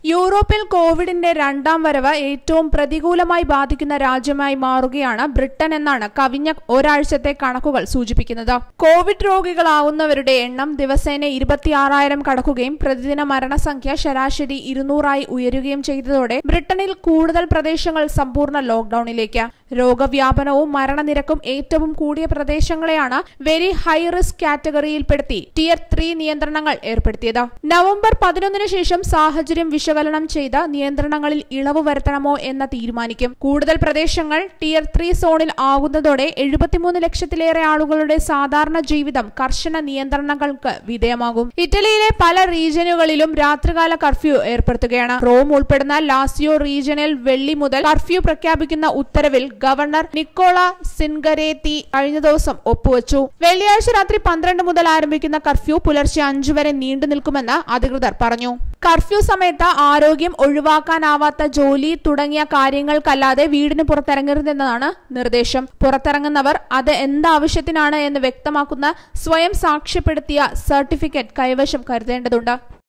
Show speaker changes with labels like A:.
A: യൂറോപ്പിൽ കോവിഡിന്റെ രണ്ടാം വരവ് ഏറ്റവും പ്രതികൂലമായി ബാധിക്കുന്ന രാജ്യമായി മാറുകയാണ് ബ്രിട്ടൻ എന്നാണ് കവിഞ്ഞ ഒരാഴ്ചത്തെ കണക്കുകൾ സൂചിപ്പിക്കുന്നത് കോവിഡ് രോഗികളാവുന്നവരുടെ എണ്ണം ദിവസേന ഇരുപത്തിയാറായിരം കടക്കുകയും പ്രതിദിന മരണസംഖ്യ ശരാശരി ഇരുന്നൂറായി ഉയരുകയും ചെയ്തതോടെ ബ്രിട്ടനിൽ കൂടുതൽ പ്രദേശങ്ങൾ സമ്പൂർണ്ണ ലോക്ഡൌണിലേക്ക് രോഗവ്യാപനവും മരണനിരക്കും ഏറ്റവും കൂടിയ പ്രദേശങ്ങളെയാണ് വെരി ഹൈ റിസ്ക് കാറ്റഗറിയിൽപ്പെടുത്തി ടിയർ ത്രീ നിയന്ത്രണങ്ങൾ ഏർപ്പെടുത്തിയത് നവംബർ പതിനൊന്നിന് ശേഷം സാഹചര്യം വിശകലനം ചെയ്ത് നിയന്ത്രണങ്ങളിൽ ഇളവ് വരുത്തണമോ എന്ന് തീരുമാനിക്കും കൂടുതൽ പ്രദേശങ്ങൾ ടിയർ ത്രീ സോണിൽ ആകുന്നതോടെ എഴുപത്തിമൂന്ന് ലക്ഷത്തിലേറെ ആളുകളുടെ സാധാരണ ജീവിതം കർശന നിയന്ത്രണങ്ങൾക്ക് വിധേയമാകും ഇറ്റലിയിലെ പല റീജിയനുകളിലും രാത്രികാല കർഫ്യൂ ഏർപ്പെടുത്തുകയാണ് റോം ഉൾപ്പെടുന്ന ലാസിയോ റീജിയനിൽ വെള്ളി മുതൽ കർഫ്യൂ പ്രഖ്യാപിക്കുന്ന ഉത്തരവിൽ ഗവർണർ നിക്കോള സിൻഗരേത്തി കഴിഞ്ഞ ദിവസം ഒപ്പുവച്ചു വെള്ളിയാഴ്ച രാത്രി പന്ത്രണ്ട് മുതൽ ആരംഭിക്കുന്ന കർഫ്യൂ പുലർച്ചെ അഞ്ചു വരെ നീണ്ടു നിൽക്കുമെന്ന് അധികൃതർ പറഞ്ഞു കർഫ്യൂ സമയത്ത് ആരോഗ്യം ഒഴിവാക്കാനാവാത്ത ജോലി തുടങ്ങിയ കാര്യങ്ങൾക്കല്ലാതെ വീടിന് പുറത്തിറങ്ങരുതെന്നതാണ് നിർദ്ദേശം പുറത്തിറങ്ങുന്നവർ അത് എന്താവശ്യത്തിനാണ് എന്ന് വ്യക്തമാക്കുന്ന സ്വയം സാക്ഷ്യപ്പെടുത്തിയ സർട്ടിഫിക്കറ്റ് കൈവശം കരുതേണ്ടതുണ്ട്